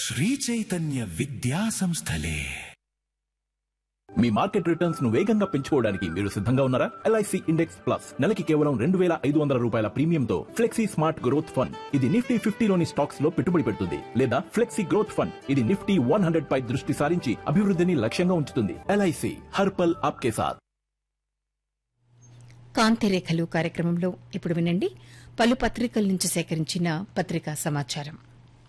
శ్రీ చైతన్య విద్యా సంస్థలే మీ market returns ను వేగంగా పెంచుకోవడానికి మీరు సిద్ధంగా ఉన్నారా ఎల్ఐసి ఇండెక్స్ ప్లస్ నెలకి కేవలం రెండు వేల ఐదు వందల రూపాయల ప్రీమియంతో ఫ్లెక్సీ స్మార్ట్ గ్రోత్ ఫండ్ ఇది నిఫ్టీ ఫిఫ్టీలోని స్టాక్స్ లో పెట్టుబడి పెడుతుంది లేదా ఫ్లెక్సీ గ్రోత్ ఫండ్ ఇది నిఫ్టీ వన్ హండ్రెడ్ పై దృష్టి సారించి అభివృద్ధిని లక్ష్యంగా ఉంచుతుంది ఎల్ఐసి హర్పల్ ఆప్కే సాత్ కాంతిరేఖలు కార్యక్రమంలో ఇప్పుడు వినండి పలు పత్రికల నుంచి సేకరించిన పత్రికా సమాచారం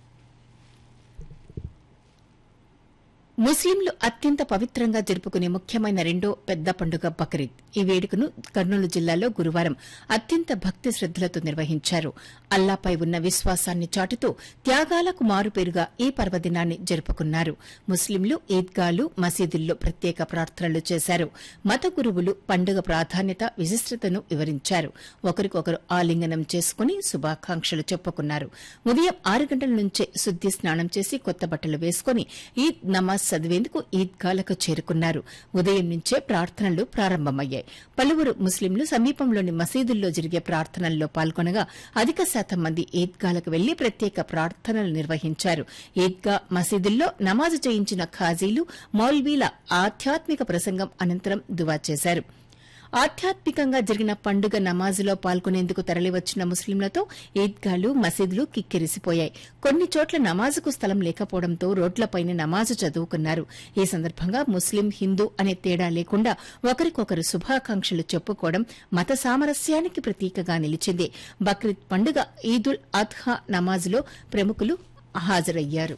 ముస్లింలు అత్యంత పవిత్రంగా జరుపుకునే ముఖ్యమైన రెండో పెద్ద పండుగ బక్రీద్ ఈ వేడుకను కర్నూలు జిల్లాలో గురువారం అత్యంత భక్తి శ్రద్దలతో నిర్వహించారు అల్లాపై ఉన్న విశ్వాసాన్ని చాటుతూ త్యాగాలకు మారుపేరుగా ఈ పర్వదినాన్ని జరుపుకున్నారు ముస్లింలు ఈద్గాలు మసీదుల్లో ప్రత్యేక ప్రార్థనలు చేశారు మత గురువులు పండుగ ప్రాధాన్యత విశిష్టతను వివరించారు ఒకరికొకరు ఆలింగనం చేసుకుని శుభాకాంక్షలు చెప్పుకున్నారు ఉదయం ఆరు గంటల నుంచే శుద్ది స్నానం చేసి కొత్త బట్టలు వేసుకుని ఈద్ నమాజ్ చదివేందుకు ఈద్గాలకు చేరుకున్నారు ఉదయం నుంచే ప్రార్థనలు ప్రారంభమయ్యాయి పలువురు ముస్లింలు సమీపంలోని మసీదుల్లో జరిగే ప్రార్థనల్లో పాల్గొనగా అధిక శాతం మంది ఈద్గాలకు వెళ్లి ప్రత్యేక ప్రార్థనలు నిర్వహించారు ఈద్గా మసీదుల్లో నమాజు చేయించిన ఖాజీలు మౌల్వీల ఆధ్యాత్మిక ప్రసంగం అనంతరం దువా చేశారు ఆధ్యాత్మికంగా జరిగిన పండుగ నమాజులో పాల్గొనేందుకు తరలివచ్చిన ముస్లింలతో ఈద్గాలు మసీదులు కిక్కిరిసిపోయాయి కొన్ని చోట్ల నమాజుకు స్థలం లేకపోవడంతో రోడ్లపైన నమాజు చదువుకున్నారు ఈ సందర్భంగా ముస్లిం హిందూ అనే తేడా లేకుండా ఒకరికొకరు శుభాకాంక్షలు చెప్పుకోవడం మత సామరస్యానికి ప్రతీకగా నిలిచింది బక్రీద్ పండుగ ఈదుల్ అద్హా నమాజులో ప్రముఖులు హాజరయ్యారు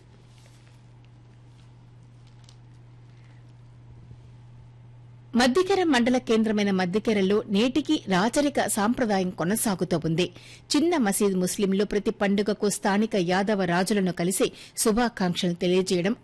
మద్దికెర మండల కేంద్రమైన మద్దికెరలో నేటికి రాచరిక సాంప్రదాయం కొనసాగుతూ ఉంది చిన్న మసీద్ ముస్లింలు ప్రతి పండుగకు స్థానిక యాదవ రాజులను కలిసి శుభాకాంక్షలు తెలియజేయడం